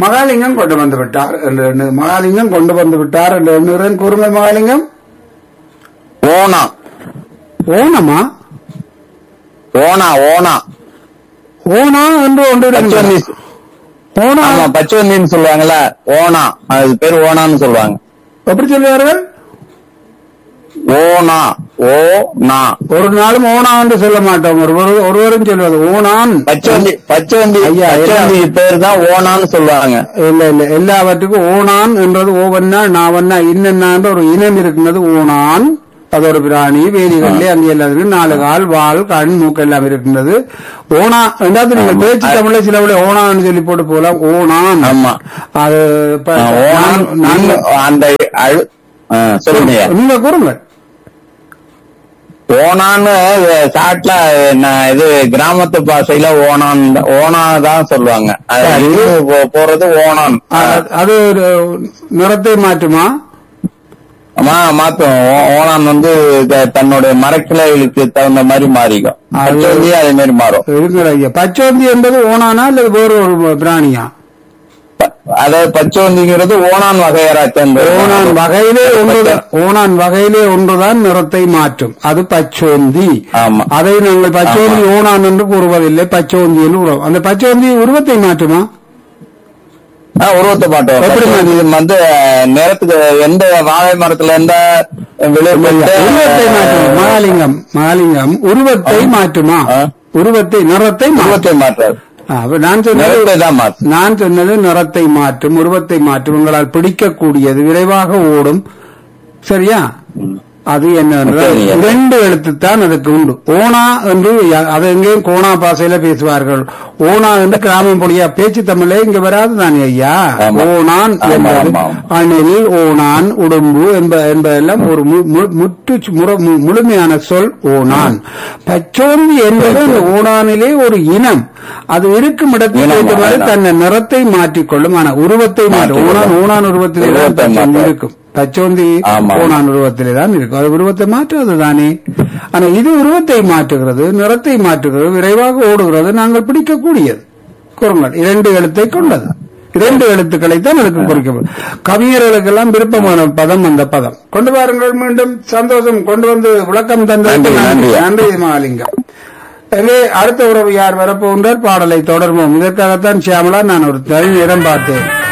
மகாலிங்கம் கொண்டு வந்து விட்டார் என்று எண்ணு மகாலிங்கம் கொண்டு வந்து விட்டார் என்று எண்ணுகிறேன் கூறுங்கள் மகாலிங்கம் ஓனா ஓணமா ஓனா ஓனா ஓணா என்று ஒன்று பச்சவந்தி இருக்கிறது. ஓணா ஆமா பச்சவந்தின்னு சொல்லுவாங்கல்ல ஓனா அது பேர் ஓனான்னு சொல்லுவாங்க எப்படி சொல்லுவார்கள் ஓனா ஓ நா ஒரு நாளும் ஓணா என்று சொல்ல மாட்டோம் ஒருவர் ஒருவரும் சொல்வது ஓணான் பச்சவந்தி பச்சவந்தி ஐயா, பச்சவந்தி பேர் தான் ஓனான்னு சொல்லுவாங்க இல்ல இல்ல எல்லாவற்றுக்கும் ஓணான் என்றது ஓவன்னா நாவன்னா இன்னென்ன ஒரு இனம் இருக்கின்றது ஓணான் அது ஒரு பிராணி வேலிகளிலே அங்கே எல்லாம் இருக்கு நாலு கால் வால் கண் மூக்கு எல்லாம் இருக்கின்றது ஓணா ரெண்டாவது நீங்கள் பேச்சு தமிழ்ல சில விட ஓணான்னு சொல்லி போட்டு போலாம் ஓணான் ஆமா அது இப்ப ஆ, ஓனான் நான்- நான்- இன்னும் அந்த அழு ஆ, சொல்லுங்க நீங்க கூறுங்க ஓனான்னு சாட்ல நான் இது கிராமத்து பாஷையில ஓனான் ஓனா தான் சொல்லுவாங்க அது இது போ- போறது ஓனான் அ- அது ஒரு நிறத்தை மாற்றுமா ஆமா மாத்தும் ஓ- ஓனான் வந்து த- தன்னுடைய மரக்கிளைகளுக்கு தகுந்த மாதிரி மாறிக்கும் அது- பச்சவந்தி அதே மாதிரி மாறும் இருக்கிற ஐயா பச்சோந்தி என்பது ஓணானா இல்ல வேறு ஒரு பிராணியா ப- அதாவது பச்சவந்திங்கிறது ஓனான் வகையரா சேர்ந்தது ஓணான் வகையிலே ஒன்றுதான் ஓணான் வகையிலே ஒன்றுதான் நிறத்தை மாற்றும் அது பச்சோந்தி ஆமா. அதை நாங்கள் பச்சோந்தி ஓணான் என்று கூறுவதில்லை பச்சோந்தி என்று கூறுவோம் அந்த பச்சோந்தி உருவத்தை மாற்றுமா ஆ, உருவத்தை மாட்டோம் எப்படி பச்சவந்தி இது வந்து நேரத்துக்கு எந்த வாழை மரத்துல எந்த விளைவிட்டு உருவத்தை மாற்றும் மகாலிங்கம் மகாலிங்கம் உருவத்தை மாற்றுமா ஆ. உருவத்தை நிறத்தை மாற்றும் உருவத்தை மாற்றாது ஆ, அப்ப நான் சொன்னது நிறத்தை தான் மாற்றும் நான் சொன்னது நிறத்தை மாற்றும் உருவத்தை மாற்றும் உங்களால் பிடிக்கக்கூடியது விரைவாக ஓடும் சரியா அது என்ன சரிங்க. இரண்டு எழுத்துத்தான் அதுக்கு உண்டு ஓனா என்று யா- அது எங்கேயும் கோணா பாசையில பேசுவார்கள் ஓனா என்று கிராமம் பொழியா பேச்சு தமிழே இங்க வராது தானே ஐயா ஆமா. ஓனான் ஆமா, என்பது ஆமா. அணில் ஓனான் உடும்பு என்ப என்பதெல்லாம் ஒரு மு- மு- முற்று முற- மு- முழுமையான சொல் ஓனான் பச்சோந்தி என்பது அந்த ஓனானிலே ஒரு இனம் அது இருக்கும் இடத்தில் இனம், ஏற்றவாறு இனம். தன்னை நிறத்தை மாற்றிக்கொள்ளும் ஆனா உருவத்தை மாற்றும் ஓனான் மாற்றிக்கொள்ளும். ஓனான் உருவத்திலே தான் உருவத்தை பச்சோந்தி மாற்றும். இருக்கும் பச்சோந்தி ஆமா. ஓனான் உருவத்திலே தான் இருக்கும் அது உருவத்தை மாற்றுவது தானே ஆனா இது உருவத்தை மாற்றுகிறது நிறத்தை மாற்றுகிறது விரைவாக ஓடுகிறது நாங்கள் பிடிக்கக்கூடியது கூறுங்கள் இரண்டு எழுத்தை கொண்டது இரண்டு எழுத்துக்களை தான் அதுக்கு குறிக்கப்படும் கவிஞர்களுக்கெல்லாம் விருப்பமான பதம் அந்த பதம் கொண்டு வாருங்கள் மீண்டும் சந்தோஷம் கொண்டு வந்து விளக்கம் தந்ததற்கு நன்றி, நன்றி நன்றி. நன்றி மகாலிங்கம் எனவே அடுத்த உறவு யார் வரப்போகின்றார் பாடலை தொடர்வோம் இதற்காகத்தான் சியாமலா நான் ஒரு தனி இடம் பார்த்தேன்